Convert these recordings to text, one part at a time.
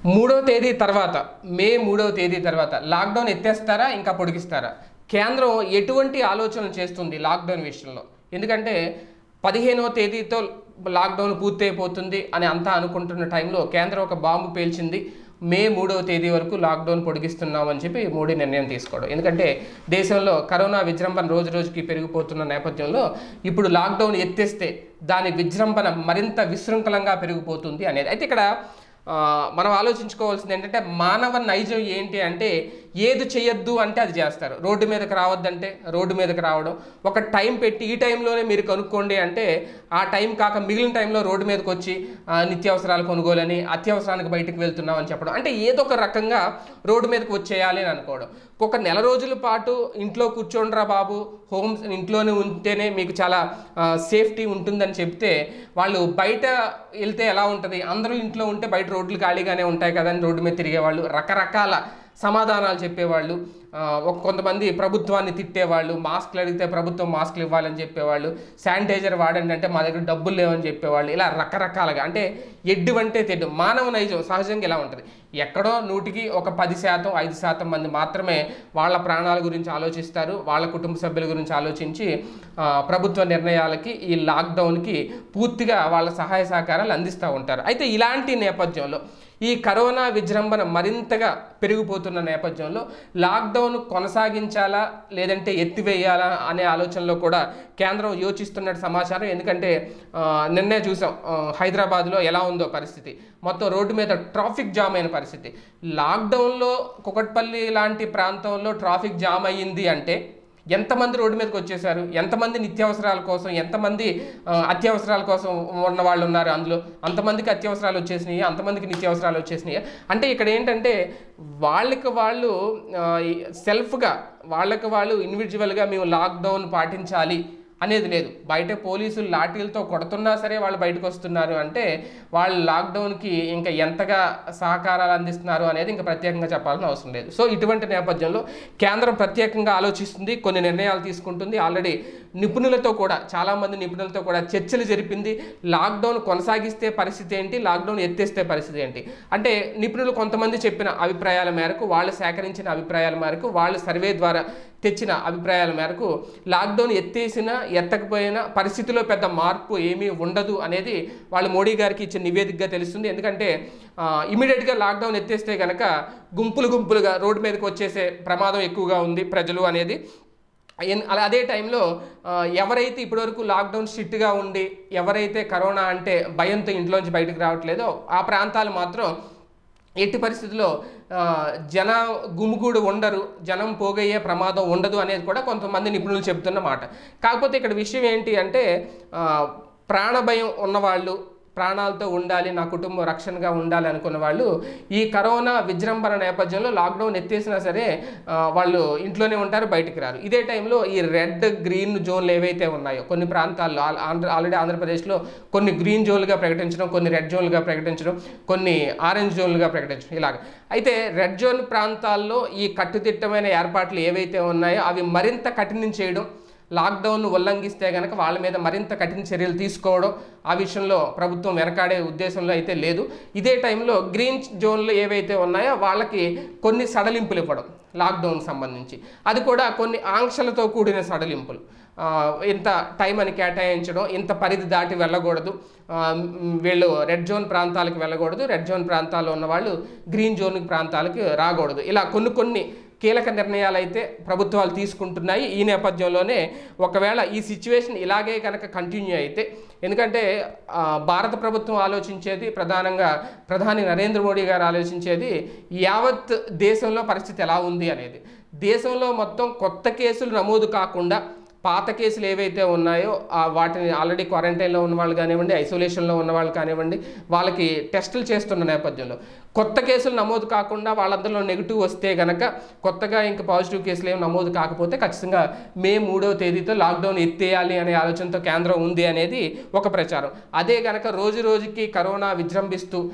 మూడో తేదీ తర్వాత మే మూడవ తేదీ తర్వాత లాక్డౌన్ ఎత్తేస్తారా ఇంకా పొడిగిస్తారా కేంద్రం ఎటువంటి ఆలోచనలు చేస్తుంది లాక్డౌన్ విషయంలో ఎందుకంటే పదిహేనవ తేదీతో లాక్డౌన్ పూర్తయిపోతుంది అని అంతా అనుకుంటున్న టైంలో కేంద్రం ఒక బాంబు పేల్చింది మే మూడవ తేదీ వరకు లాక్డౌన్ పొడిగిస్తున్నామని చెప్పి మోడీ నిర్ణయం తీసుకోవడం ఎందుకంటే దేశంలో కరోనా విజృంభణ రోజు రోజుకి పెరిగిపోతున్న నేపథ్యంలో ఇప్పుడు లాక్డౌన్ ఎత్తేస్తే దాని విజృంభణ మరింత విశృంఖలంగా పెరిగిపోతుంది అనేది అయితే ఇక్కడ ఆ, మనం ఆలోచించుకోవాల్సింది ఏంటంటే మానవ నైజం ఏంటి అంటే ఏది చేయొద్దు అంటే అది చేస్తారు రోడ్డు మీదకి రావద్దంటే రోడ్డు మీదకి రావడం ఒక టైం పెట్టి ఈ టైంలోనే మీరు కనుక్కోండి అంటే ఆ టైం కాక మిగిలిన టైంలో రోడ్డు మీదకి వచ్చి ఆ, నిత్యావసరాలు కొనుగోలని అత్యవసరానికి బయటికి వెళ్తున్నాం అని చెప్పడం అంటే ఏదో ఒక రకంగా రోడ్డు మీదకి వచ్చేయాలి అని అనుకోవడం ఒక నెల రోజుల పాటు ఇంట్లో కూర్చోండిరా బాబు హోమ్ ఇంట్లోనే ఉంటేనే మీకు చాలా సేఫ్టీ ఉంటుందని చెప్తే వాళ్ళు బయట వెళ్తే ఎలా ఉంటుంది అందరూ ఇంట్లో ఉంటే బయట రోడ్లు ఖాళీగానే ఉంటాయి కదా అని రోడ్డు మీద తిరిగేవాళ్ళు రకరకాల సమాధానాలు చెప్పేవాళ్ళు ఆ, ఒక కొంతమంది ప్రభుత్వాన్ని తిట్టేవాళ్ళు మాస్క్లు అడిగితే ప్రభుత్వం మాస్క్లు ఇవ్వాలని చెప్పేవాళ్ళు శానిటైజర్ వాడండి అంటే మా దగ్గర డబ్బులు లేవని చెప్పేవాళ్ళు ఇలా రకరకాలుగా అంటే ఎడ్డు అంటే తెడ్డు మానవ నైజం సహజంగా ఇలా ఉంటుంది ఎక్కడో నూటికి ఒక పది శాతం ఐదు శాతం మంది మాత్రమే వాళ్ళ ప్రాణాల గురించి ఆలోచిస్తారు వాళ్ళ కుటుంబ సభ్యుల గురించి ఆలోచించి ఆ, ప్రభుత్వ నిర్ణయాలకి ఈ లాక్డౌన్కి పూర్తిగా వాళ్ళ సహాయ సహకారాలు అందిస్తూ ఉంటారు అయితే ఇలాంటి నేపథ్యంలో ఈ కరోనా విజృంభణ మరింతగా పెరిగిపోతున్న నేపథ్యంలో లాక్డౌన్ కొనసాగించాలా లేదంటే ఎత్తివేయాలా అనే ఆలోచనలో కూడా కేంద్రం యోచిస్తున్నట్టు సమాచారం ఎందుకంటే ఆ, నిన్నే చూసాం ఆ, హైదరాబాద్లో ఎలా ఉందో పరిస్థితి మొత్తం రోడ్డు మీద ట్రాఫిక్ జామ్ అయిన పరిస్థితి లాక్డౌన్లో కుకట్పల్లి లాంటి ప్రాంతంలో ట్రాఫిక్ జామ్ అయ్యింది అంటే ఎంతమంది రోడ్డు మీదకి వచ్చేసారు ఎంతమంది నిత్యావసరాల కోసం ఎంతమంది ఆ, అత్యవసరాల కోసం ఉన్న వాళ్ళు ఉన్నారు అందులో అంతమందికి అత్యవసరాలు వచ్చేసినాయి అంతమందికి నిత్యావసరాలు వచ్చేసినాయి అంటే ఇక్కడ ఏంటంటే వాళ్ళకి వాళ్ళు ఆ, ఈ సెల్ఫ్గా వాళ్ళకి వాళ్ళు ఇండివిజువల్గా మేము లాక్డౌన్ పాటించాలి అనేది లేదు బయట పోలీసులు లాఠీలతో కొడుతున్నా సరే వాళ్ళు బయటకు వస్తున్నారు అంటే వాళ్ళు లాక్డౌన్కి ఇంకా ఎంతగా సహకారాలు అందిస్తున్నారు అనేది ఇంకా ప్రత్యేకంగా చెప్పాల్సిన అవసరం లేదు సో ఇటువంటి నేపథ్యంలో కేంద్రం ప్రత్యేకంగా ఆలోచిస్తుంది కొన్ని నిర్ణయాలు తీసుకుంటుంది ఆల్రెడీ నిపుణులతో కూడా చాలామంది నిపుణులతో కూడా చర్చలు జరిపింది లాక్డౌన్ కొనసాగిస్తే పరిస్థితి ఏంటి లాక్డౌన్ ఎత్తేస్తే పరిస్థితి ఏంటి అంటే నిపుణులు కొంతమంది చెప్పిన అభిప్రాయాల మేరకు వాళ్ళు సేకరించిన అభిప్రాయాల మేరకు వాళ్ళు సర్వే ద్వారా తెచ్చిన అభిప్రాయాల మేరకు లాక్డౌన్ ఎత్తేసినా ఎత్తకపోయినా పరిస్థితిలో పెద్ద మార్పు ఏమీ ఉండదు అనేది వాళ్ళు మోడీ గారికి ఇచ్చిన నివేదికగా తెలుస్తుంది ఎందుకంటే ఇమీడియట్గా లాక్డౌన్ ఎత్తేస్తే కనుక గుంపులు గుంపులుగా రోడ్డు మీదకి వచ్చేసే ప్రమాదం ఎక్కువగా ఉంది ప్రజలు అనేది ఎన్- అలా అదే టైంలో ఆ, ఎవరైతే ఇప్పటివరకు లాక్డౌన్ స్ట్రిక్ట్గా ఉండి ఎవరైతే కరోనా అంటే భయంతో ఇంట్లోంచి బయటకు రావట్లేదో ఆ ప్రాంతాలు మాత్రం ఎట్టి పరిస్థితుల్లో ఆ, జన గుమిగూడు ఉండరు జనం పోగయ్యే ప్రమాదం ఉండదు అనేది కూడా కొంతమంది నిపుణులు చెబుతున్న మాట కాకపోతే ఇక్కడ విషయం ఏంటి అంటే ఆ, ప్రాణభయం ఉన్నవాళ్ళు ప్రాణాలతో ఉండాలి నా కుటుంబం రక్షణగా ఉండాలి అనుకున్న వాళ్ళు ఈ కరోనా విజృంభణ నేపథ్యంలో లాక్డౌన్ ఎత్తేసినా సరే ఆ, వాళ్ళు ఇంట్లోనే ఉంటారు బయటికి రారు ఇదే టైంలో ఈ రెడ్ గ్రీన్ జోన్లు ఏవైతే ఉన్నాయో కొన్ని ప్రాంతాల్లో ఆల్- ఆంధ్ర ఆల్రెడీ ఆంధ్రప్రదేశ్లో కొన్ని గ్రీన్ జోన్లుగా ప్రకటించడం కొన్ని రెడ్ జోన్లుగా ప్రకటించడం కొన్ని ఆరెంజ్ జోన్లుగా ప్రకటించడం ఇలాగ అయితే రెడ్ జోన్ ప్రాంతాల్లో ఈ కట్టుదిట్టమైన ఏర్పాట్లు ఏవైతే ఉన్నాయో అవి మరింత కఠినం చేయడం లాక్డౌన్ ఉల్లంఘిస్తే కనుక వాళ్ళ మీద మరింత కఠిన చర్యలు తీసుకోవడం ఆ విషయంలో ప్రభుత్వం వెనకాడే ఉద్దేశంలో అయితే లేదు ఇదే టైంలో గ్రీన్ జోన్లు ఏవైతే ఉన్నాయో వాళ్ళకి కొన్ని సడలింపులు ఇవ్వడం లాక్డౌన్ సంబంధించి అది కూడా కొన్ని ఆంక్షలతో కూడిన సడలింపులు ఆ, ఇంత టైం అని కేటాయించడం ఇంత పరిధి దాటి వెళ్ళకూడదు ఆ, మ్, వీళ్ళు రెడ్ జోన్ ప్రాంతాలకు వెళ్ళకూడదు రెడ్ జోన్ ప్రాంతాల్లో ఉన్న వాళ్ళు గ్రీన్ జోన్ ప్రాంతాలకు రాకూడదు ఇలా కొన్ని కొన్ని కీలక నిర్ణయాలు అయితే ప్రభుత్వాలు తీసుకుంటున్నాయి ఈ నేపథ్యంలోనే ఒకవేళ ఈ సిచ్యువేషన్ ఇలాగే కనుక కంటిన్యూ అయితే ఎందుకంటే ఆ, భారత ప్రభుత్వం ఆలోచించేది ప్రధానంగా ప్రధాని నరేంద్ర మోడీ గారు ఆలోచించేది యావత్ దేశంలో పరిస్థితి ఎలా ఉంది అనేది దేశంలో మొత్తం కొత్త కేసులు నమోదు కాకుండా పాత కేసులు ఏవైతే ఉన్నాయో ఆ వాటిని ఆల్రెడీ క్వారంటైన్లో ఉన్న వాళ్ళు కానివ్వండి ఐసోలేషన్లో ఉన్న వాళ్ళు కానివ్వండి వాళ్ళకి టెస్టులు చేస్తున్న నేపథ్యంలో కొత్త కేసులు నమోదు కాకుండా వాళ్ళందరిలో నెగిటివ్ వస్తే గనక కొత్తగా ఇంకా పాజిటివ్ కేసులు ఏమి నమోదు కాకపోతే ఖచ్చితంగా మే మూడవ తేదీతో లాక్డౌన్ ఎత్తేయాలి అనే ఆలోచనతో కేంద్రం ఉంది అనేది ఒక ప్రచారం అదే గనక రోజు రోజుకి కరోనా విజృంభిస్తూ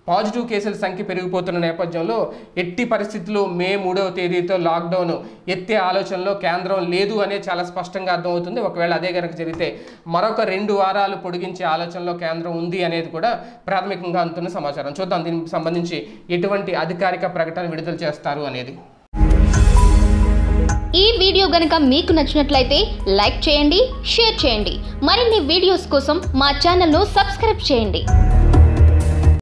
పాజిటివ్ కేసుల సంఖ్య పెరిగిపోతున్న నేపథ్యంలో ఎట్టి పరిస్థితుల్లో మే మూడవ తేదీతో లాక్డౌన్ ఎత్తే ఆలోచనలో కేంద్రం లేదు అనే చాలా స్పష్టంగా అర్థమవుతుంది ఒకవేళ అదే కనుక జరిగితే మరొక రెండు వారాలు పొడిగించే ఆలోచనలో కేంద్రం ఉంది అనేది కూడా ప్రాథమికంగా అందుతున్న సమాచారం చూద్దాం దీనికి సంబంధించి ఎటువంటి అధికారిక ప్రకటన విడుదల చేస్తారు అనేది ఈ వీడియో గనుక మీకు నచ్చినట్లయితే లైక్ చేయండి షేర్ చేయండి మరిన్ని వీడియోస్ కోసం మా ఛానల్ను సబ్స్క్రైబ్ చేయండి